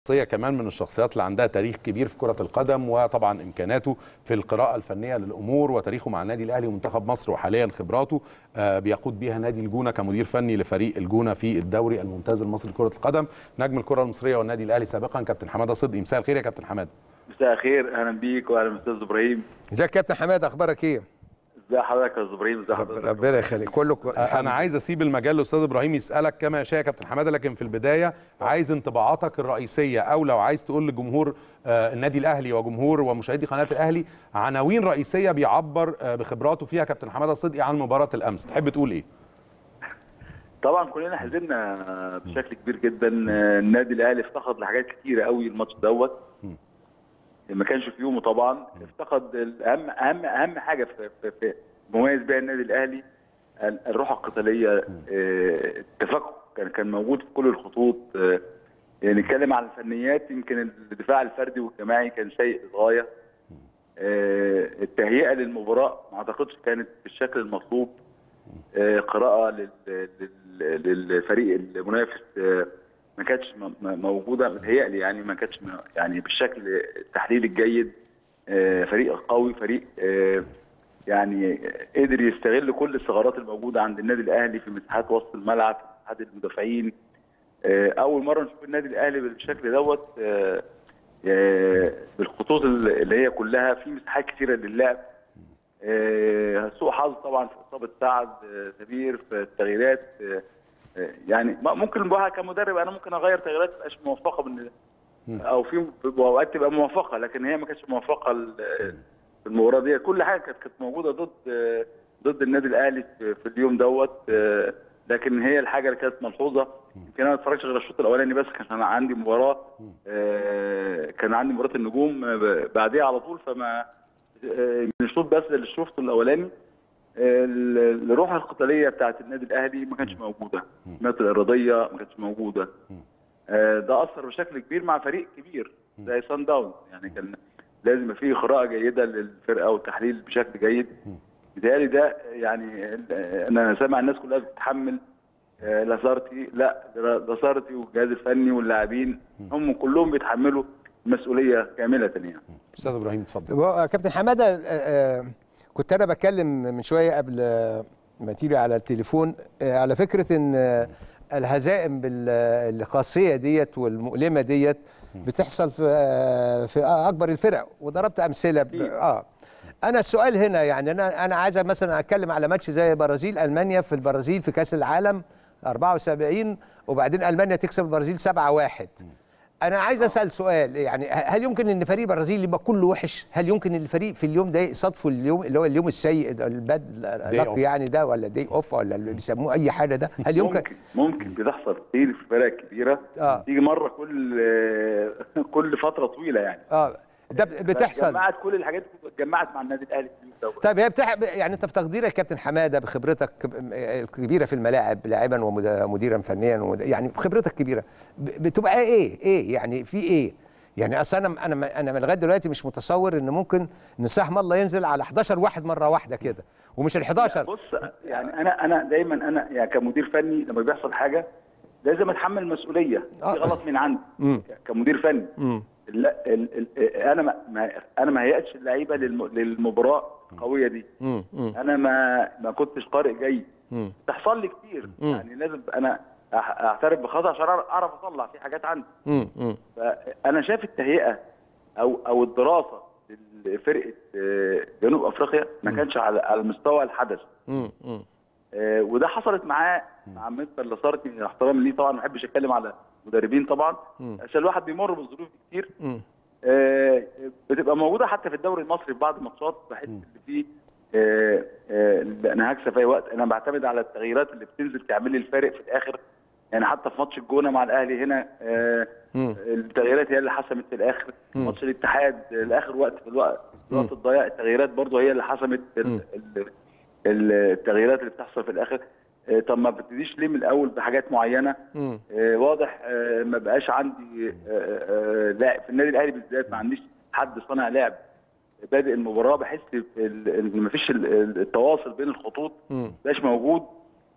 شخصيه كمان من الشخصيات اللي عندها تاريخ كبير في كره القدم وطبعا امكاناته في القراءه الفنيه للامور وتاريخه مع النادي الاهلي ومنتخب مصر وحاليا خبراته آه، بيقود بيها نادي الجونه كمدير فني لفريق الجونه في الدوري الممتاز المصري لكره القدم نجم الكره المصريه والنادي الاهلي سابقا كابتن حماده صدقي مساء الخير يا كابتن حماده مساء الخير اهلا بيك واهلا بالاستاذ ابراهيم ازيك يا كابتن حماد اخبارك ايه؟ ازي حضرتك يا استاذ ابراهيم ازي حضرتك ربنا يخليك كله كو... آه، انا عايز اسيب المجال لاستاذ ابراهيم يسالك كما يشاء يا كابتن حماده لكن في البدايه عايز انطباعاتك الرئيسيه او لو عايز تقول لجمهور آه، النادي الاهلي وجمهور ومشاهدي قناه الاهلي عناوين رئيسيه بيعبر آه، بخبراته فيها كابتن حماده صدقي عن مباراه الامس تحب تقول ايه طبعا كلنا حزننا بشكل كبير جدا النادي الاهلي افتقد لحاجات كتيره قوي الماتش دوت ما كانش في يومه طبعا افتقد اهم اهم اهم حاجه في, في, في مميز بيها النادي الاهلي ال- الروح القتاليه آه، التفكك كان كان موجود في كل الخطوط آه، يعني نتكلم عن الفنيات يمكن الدفاع الفردي والجماعي كان سيء للغايه آه، التهيئه للمباراه ما اعتقدش كانت بالشكل المطلوب آه، قراءه لل- لل- للفريق المنافس آه، ما كانتش م- م- موجوده متهيألي يعني ما كانتش م- يعني بالشكل التحليل الجيد آه، فريق قوي فريق آه، يعني قدر يستغل كل الثغرات الموجوده عند النادي الاهلي في مساحات وسط الملعب في مساحات المدافعين آه، اول مره نشوف النادي الاهلي بالشكل دوت آه، آه، بالخطوط اللي هي كلها في مساحات كثيره للعب آه، سوء حظ طبعا في اصابه سعد آه، سمير في التغييرات آه، آه، يعني ما- ممكن بقى كمدرب انا ممكن اغير تغييرات ما تبقاش موفقه من او في اوقات تبقى موفقه لكن هي ما كانتش موفقه ال- في المباراه دي كل حاجه كانت كانت موجوده ضد آه، ضد النادي الاهلي في في اليوم دوت آه، لكن هي الحاجه اللي كانت ملحوظه يمكن انا ما اتفرجتش غير الشوط الاولاني بس كان أنا عندي مباراه آه، كان عندي مباراه النجوم آه، ب- بعديها على طول فما آه، من الشوط بس اللي شفته الاولاني آه، ال- الروح القتاليه بتاعت النادي الاهلي ما كانتش موجوده السمات الاراديه ما كانتش موجوده آه، ده اثر بشكل كبير مع فريق كبير زي سان داون يعني كان لازم يبقى فيه قراءه جيده للفرقه والتحليل بشكل جيد بالتالي ده يعني آه، انا سامع الناس كلها بتتحمل آه، لاسارتي لا ده لاسارتي والجهاز الفني واللاعبين هم كلهم بيتحملوا المسؤوليه كامله يعني استاذ ابراهيم اتفضل و- كابتن حماده آه، آه، كنت انا بتكلم من شويه قبل آه، ما تيجي على التليفون آه، على فكره ان آه، الهزائم بال- آه، القاسيه ديت والمؤلمه ديت بتحصل في آه، في اكبر الفرق وضربت امثله ب- اه انا السؤال هنا يعني انا انا عايز مثلا اتكلم على ماتش زي برازيل المانيا في البرازيل في كاس العالم 74 وبعدين المانيا تكسب البرازيل 7-1 انا عايز اسال سؤال يعني هل يمكن ان فريق البرازيل يبقى كله وحش هل يمكن ان الفريق في اليوم ده يصادفه اليوم اللي هو اليوم السيء ده الباد off. يعني ده ولا دي اوف ولا اللي بيسموه اي حاجه ده هل يمكن ممكن ممكن بتحصل كتير في الفرق الكبيره آه. تيجي مره كل آه، كل فتره طويله يعني اه ده بتحصل جمعت كل الحاجات دي اتجمعت مع النادي الاهلي في اليوم دوت. طيب هي بتح... يعني انت في تقديرك يا كابتن حماده بخبرتك الكبيره في الملاعب لاعبا ومديرا فنيا ومد... يعني بخبرتك كبيره ب- بتبقى ايه ايه يعني في ايه يعني اصل انا انا انا لغايه دلوقتي مش متصور ان ممكن ان سهم الله ينزل على 11 واحد مره واحده كده ومش ال 11 بص يعني انا انا دايما انا يعني كمدير فني لما بيحصل حاجه لازم اتحمل المسؤوليه آه. في غلط من عندي مم. ك- كمدير فني مم. لا ال ال انا ما ما- انا ما هيأتش اللعيبه للم للمباراه القويه دي مم. مم. انا ما ما كنتش قارئ جيد مم. تحصل لي كتير مم. يعني لازم انا أح- اعترف بخطا عشان اعرف اطلع في حاجات عندي مم. مم. فانا شايف التهيئه او او الدراسه لفرقه آه، جنوب افريقيا ما كانش على على مستوى الحدث مم. مم. آه، وده حصلت معاه مع مستر لاسارتي احترامي ليه طبعا ما بحبش اتكلم على مدربين طبعا مم. عشان الواحد بيمر بظروف كتير مم. آه، بتبقى موجوده حتى في الدوري المصري في بعض الماتشات بحس ان في آه، آه، انا هكسب في اي وقت انا بعتمد على التغييرات اللي بتنزل تعمل لي الفارق في الاخر يعني حتى في ماتش الجونه مع الاهلي هنا آه، مم. التغييرات هي اللي حسمت في الاخر ماتش الاتحاد آه، لاخر وقت في الوقت في الوقت الضياع التغييرات برضو هي اللي حسمت ال- ال- ال- التغييرات اللي بتحصل في الاخر آه، طب ما بتبتديش ليه من الاول بحاجات معينه مم. آه، واضح آه، ما بقاش عندي آه، آه، لاعب في النادي الاهلي بالذات ما عنديش حد صانع لعب بادئ المباراه بحس ال- ان ما فيش التواصل بين الخطوط مم. ما بقاش موجود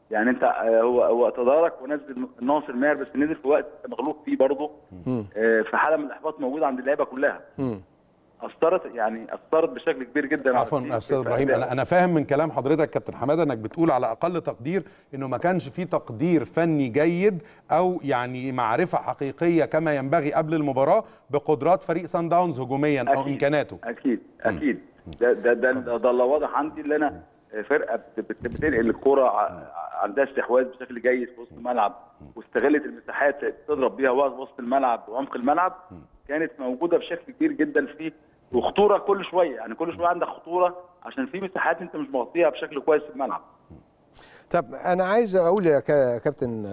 يعني انت آه، هو هو تدارك ونزل ناصر ماهر بس نزل في وقت مغلوب فيه برضه آه، في حاله من الاحباط موجوده عند اللعيبه كلها مم. اثرت يعني اثرت بشكل كبير جدا على عفوا الفريق استاذ في ابراهيم أدائه. انا انا فاهم من كلام حضرتك كابتن حماده انك بتقول على اقل تقدير انه ما كانش في تقدير فني جيد او يعني معرفه حقيقيه كما ينبغي قبل المباراه بقدرات فريق سان داونز هجوميا او أكيد. امكاناته اكيد اكيد ده ده ده, ده, ده اللي واضح عندي اللي انا فرقه بت- بت- بتنقل الكره ع- عندها استحواذ بشكل جيد في وسط الملعب واستغلت المساحات اللي تضرب بيها وسط الملعب وعمق الملعب كانت موجوده بشكل كبير جدا في وخطوره كل شويه يعني كل شويه عندك خطوره عشان في مساحات انت مش مغطيها بشكل كويس في الملعب طب انا عايز اقول يا كا- كابتن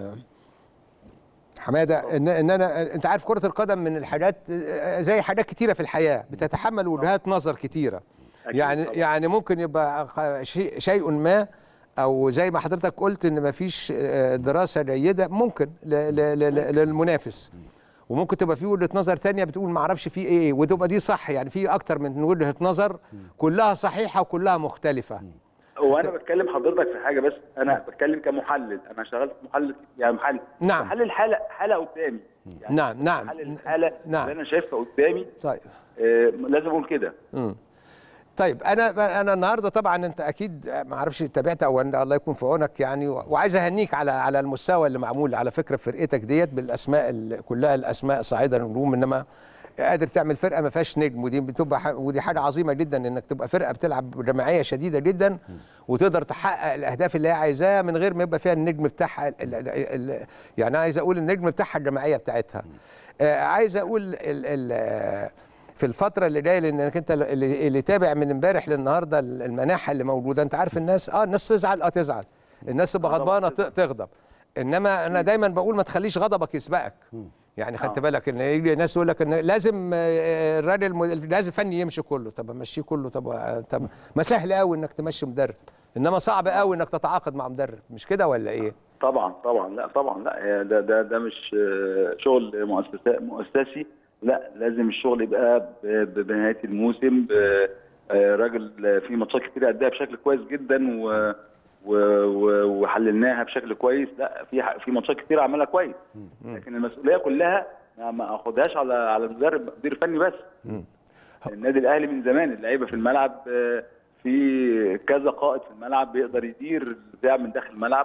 حماده ان ان انا انت عارف كره القدم من الحاجات زي حاجات كتيره في الحياه بتتحمل وجهات نظر كتيره أكيد يعني طبعا. يعني ممكن يبقى خ- شيء شيء ما او زي ما حضرتك قلت ان ما فيش دراسه جيده ممكن ل- ل- ل- للمنافس وممكن تبقى في وجهه نظر تانية بتقول ما اعرفش في ايه وتبقى دي صح يعني في اكتر من وجهه نظر كلها صحيحه وكلها مختلفه وانا بتكلم حضرتك في حاجه بس انا بتكلم كمحلل انا شغلت محلل يعني محلل نعم. بحلل حاله حاله قدامي يعني نعم نعم بحلل الحاله نعم. اللي انا شايفها قدامي طيب آه، لازم اقول كده مم. طيب انا انا النهارده طبعا انت اكيد ما اعرفش تابعت او أن الله يكون في عونك يعني وعايز اهنيك على على المستوى اللي معمول على فكره في فرقتك ديت بالاسماء ال- كلها الاسماء صاعده نجوم انما قادر تعمل فرقه ما فيهاش نجم ودي بتبقى ح- ودي حاجه عظيمه جدا انك تبقى فرقه بتلعب جماعيه شديده جدا وتقدر تحقق الاهداف اللي هي عايزاها من غير ما يبقى فيها النجم بتاعها ال- ال- ال- يعني عايز اقول النجم بتاعها الجماعيه بتاعتها آه عايز اقول ال ال في الفتره اللي جايه لانك انت اللي, اللي تابع من امبارح للنهارده المناحه اللي موجوده انت عارف الناس اه الناس تزعل اه تزعل الناس تبقى آه طبعاً غضبانه ت- تزعل. تغضب انما انا دايما بقول ما تخليش غضبك يسبقك يعني خدت آه. بالك ان يجي ناس يقول لك ان لازم آه، الراجل الم- لازم الفني يمشي كله طب امشيه كله طب آه، طب ما سهل قوي انك تمشي مدرب انما صعب قوي انك تتعاقد مع مدرب مش كده ولا ايه؟ طبعا طبعا لا طبعا لا ده ده ده مش آه، شغل مؤسسا مؤسسي لا لازم الشغل يبقى ب- ب- بنهايه الموسم ب- آه، راجل في ماتشات كتير اداها بشكل كويس جدا و و- و- وحللناها بشكل كويس لا في ح- في ماتشات كتير عملها كويس لكن المسؤوليه كلها ما- ما اخدهاش على على المدرب مدير فني بس النادي الاهلي من زمان اللعيبه في الملعب آه، في كذا قائد في الملعب بيقدر يدير البتاع من داخل الملعب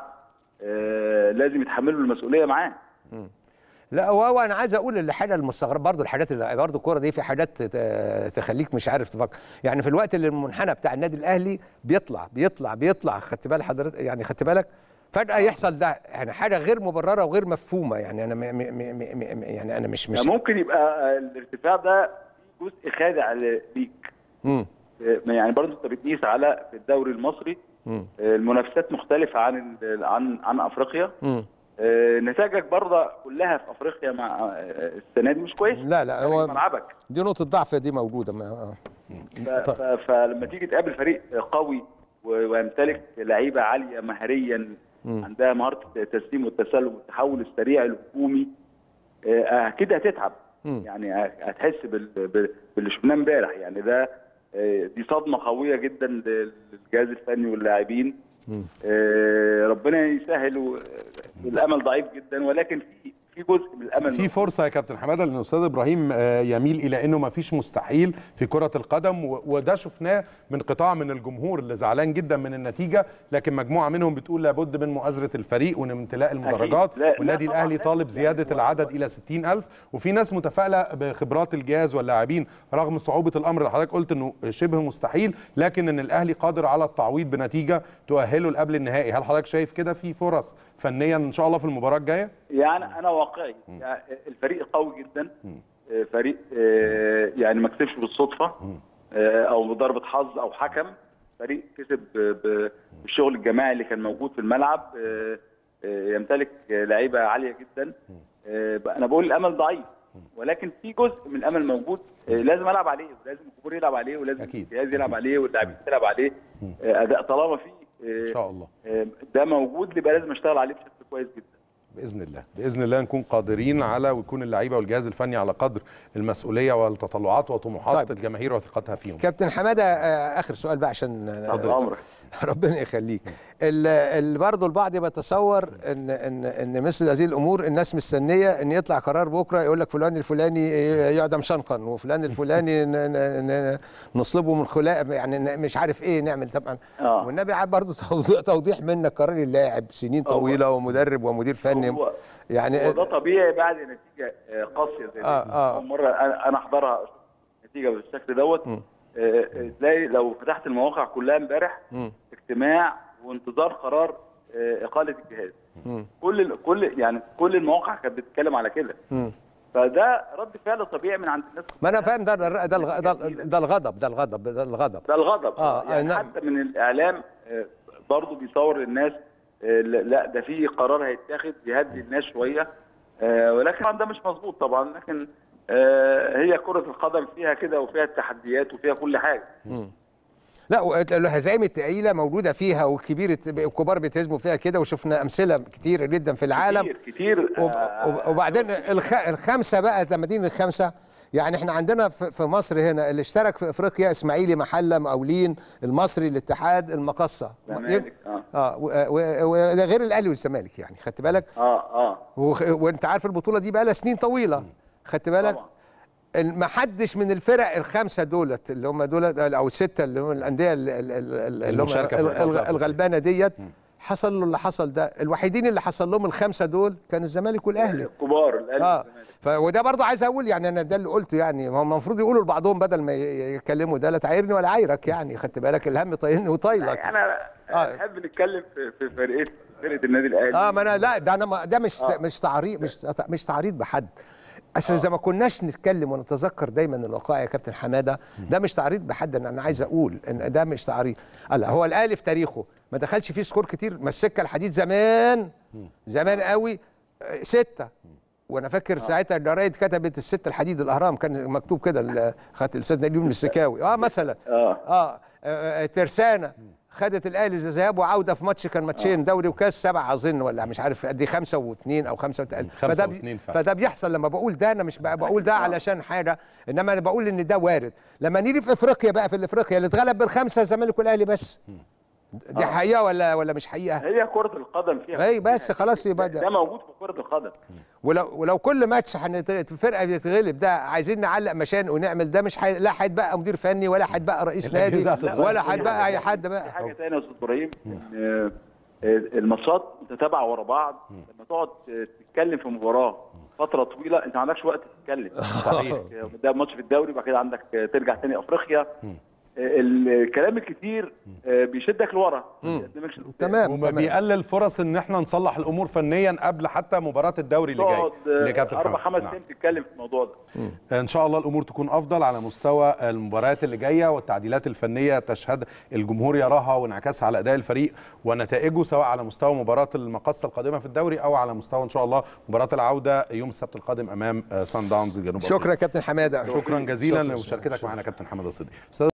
آه، لازم يتحملوا المسؤوليه معاه لا وهو انا عايز اقول الحاجه المستغرب برضو الحاجات اللي برضو الكوره دي في حاجات ت- تخليك مش عارف تفكر يعني في الوقت اللي المنحنى بتاع النادي الاهلي بيطلع بيطلع بيطلع خدت بال حضرتك يعني خدت بالك فجاه يحصل ده يعني حاجه غير مبرره وغير مفهومه يعني انا م م م م م يعني انا مش مش يعني ممكن يبقى آه، الارتفاع ده جزء خادع ليك مم. آه، يعني برضه انت بتقيس على في الدوري المصري مم. آه، المنافسات مختلفه عن ال- عن عن افريقيا مم. آه، نتائجك برضه كلها في افريقيا مع آه، السنه دي مش كويسه لا لا خارج هو ملعبك دي نقطه ضعف دي موجوده ما آه. ف- ف- فلما تيجي تقابل فريق قوي و- ويمتلك لعيبه عاليه مهريا عندها مهاره التسليم والتسلم والتحول السريع الهجومي آه، اكيد هتتعب مم. يعني هتحس بال- بال- باللي شفناه امبارح يعني ده آه، دي صدمه قويه جدا للجهاز الفني واللاعبين آه، ربنا يسهل و- الامل ضعيف جدا ولكن في في جزء من الامل في فرصه يا كابتن حماده لان الاستاذ ابراهيم آه، يميل الى انه ما فيش مستحيل في كره القدم و- وده شفناه من قطاع من الجمهور اللي زعلان جدا من النتيجه لكن مجموعه منهم بتقول لابد من مؤازره الفريق ومن امتلاء المدرجات لا- لا والنادي طبعاً الاهلي لازم طالب يعني زياده هو- العدد الى 60000 وفي ناس متفائله بخبرات الجهاز واللاعبين رغم صعوبه الامر اللي حضرتك قلت انه شبه مستحيل لكن ان الاهلي قادر على التعويض بنتيجه تؤهله لقبل النهائي هل حضرتك شايف كده في فرص فنيا ان شاء الله في المباراه الجايه يعني انا واقعي يعني الفريق قوي جدا آه، فريق آه، يعني ما كسبش بالصدفه آه، او بضربه حظ او حكم فريق كسب ب- ب- بالشغل الجماعي اللي كان موجود في الملعب آه، آه، يمتلك آه، لعيبه عاليه جدا آه، انا بقول الامل ضعيف ولكن في جزء من الامل موجود آه، لازم العب عليه ولازم الجمهور يلعب عليه ولازم أكيد. الجهاز يلعب عليه واللاعبين تلعب عليه آه، اداء طالما في آه، ان شاء الله آه، ده موجود يبقى لازم اشتغل عليه بشكل كويس جدا باذن الله باذن الله نكون قادرين على ويكون اللعيبه والجهاز الفني على قدر المسؤوليه والتطلعات وطموحات طيب. طيب. الجماهير وثقتها فيهم كابتن حماده آه، اخر سؤال بقى عشان آه، عمرك ربنا يخليك ال- ال- برضه البعض بيتصور ان ان ان مثل هذه الامور الناس مستنيه ان يطلع قرار بكره يقول لك فلان الفلاني يعدم شنقا وفلان الفلاني ن- ن- ن- نصلبه من خلاء يعني ن- مش عارف ايه نعمل طبعا آه. والنبي عاد برضه توضيح, توضيح منك قرار اللاعب سنين هو- طويله ومدرب ومدير فني هو- يعني هو ده طبيعي بعد نتيجه آه، قاسيه زي دي آه، آه. أول مره انا أنا احضرها أشوف نتيجه بالشكل دوت آه، آه، تلاقي لو فتحت المواقع كلها امبارح مم. اجتماع وانتظار قرار آه، اقاله الجهاز مم. كل ال- كل يعني كل المواقع كانت بتتكلم على كده مم. فده رد فعل طبيعي من عند الناس ما انا فاهم ده ده ده الغ- ده- ده الغضب ده الغضب ده الغضب ده الغضب آه، يعني نعم. حتى من الاعلام آه، برضه بيصور للناس آه، لا ده في قرار هيتاخد يهدي الناس شويه آه، ولكن طبعا ده مش مظبوط طبعا لكن آه، هي كره القدم فيها كده وفيها التحديات وفيها كل حاجه لا و- الهزائم الثقيله موجوده فيها والكبير الكبار بيتهزموا فيها كده وشفنا امثله كتير جدا في العالم كتير كتير وب- آه، وب- وبعدين الخ... الخمسه بقى لما دي الخمسه يعني احنا عندنا في في مصر هنا اللي اشترك في افريقيا اسماعيلي محله مقاولين المصري الاتحاد المقصه زمالك، آه. اه و- و- وده غير الاهلي والزمالك يعني خدت بالك اه اه وخ- وانت عارف البطوله دي بقى لها سنين طويله خدت بالك طبعا ما حدش من الفرق الخمسه دولت اللي هم دولت او السته اللي هم الانديه ال- ال- ال- اللي هم المشاركة في ال- البطولة ال- الأفريقية. الغلبانه ديت حصل له اللي حصل ده الوحيدين اللي حصل لهم الخمسه دول كان الزمالك والاهلي الكبار الاهلي اه والزمالك. ف وده برضه عايز اقول يعني انا ده اللي قلته يعني هم المفروض يقولوا لبعضهم بدل ما ي- يتكلموا ده لا تعايرني ولا عايرك يعني خدت بالك الهم طايلني وطايلك انا آه. بحب نتكلم في في فرقه فرقه النادي الاهلي اه ما انا لا ده انا ما- ده مش آه. مش تعريض مش مش تعريض بحد اصل اذا ما كناش نتكلم ونتذكر دايما الوقائع يا كابتن حماده ده مش تعريض بحد انا انا عايز اقول ان ده مش تعريض لا هو الاهلي في تاريخه ما دخلش فيه سكور كتير ما السكه الحديد زمان زمان قوي آه، سته وانا فاكر ساعتها الجرايد كتبت السته الحديد الاهرام كان مكتوب كده ال- خدت الاستاذ نبيل من السكاوي اه مثلا اه اه آه، ترسانه خدت الاهلي ذهاب وعوده في ماتش كان ماتشين دوري وكاس سبعه اظن ولا مش عارف قد ايه خمسه واثنين او خمسه وتلاتين خمسة فده بي- واتنين فعلا. فده بيحصل لما بقول ده انا مش بقى بقول ده علشان حاجه انما انا بقول ان ده وارد لما نيجي في افريقيا بقى في الافريقيا اللي اتغلب بالخمسه الزمالك والاهلي بس دي حقيقه ولا ولا مش حقيقه هي كره القدم فيها اي بس خلاص يبقى ده ده موجود في كره القدم ولو ولو كل ماتش هنت- فرقه بتتغلب ده عايزين نعلق مشان ونعمل ده مش حي... لا هيتبقى مدير فني ولا هيتبقى رئيس نادي الأجهزة هتتغير. ولا هيتبقى اي حد في بقى حاجه ثانيه يا استاذ ابراهيم ان آه، الماتشات متتابعه ورا بعض لما تقعد تتكلم في مباراه فتره طويله انت ما عندكش وقت تتكلم صحيح ده ماتش في الدوري وبعد كده عندك ترجع تاني افريقيا الكلام الكتير آه، بيشدك لورا ما بيقدمكش لقدام. تمام وما تمام بيقلل فرص ان احنا نصلح الامور فنيا قبل حتى مباراه الدوري اللي جاي تقعد اللي آه، كابتن اربع حماد. خمس نعم. ايام تتكلم في الموضوع ده ان شاء الله الامور تكون افضل على مستوى المباريات اللي جايه والتعديلات الفنيه تشهد الجمهور يراها وانعكاسها على اداء الفريق ونتائجه سواء على مستوى مباراه المقصه القادمه في الدوري او على مستوى ان شاء الله مباراه العوده يوم السبت القادم امام آه، سان داونز الجنوب شكرا يا كابتن حماده شكرا جزيلا شكراً. لمشاركتك معنا كابتن حماد الصديق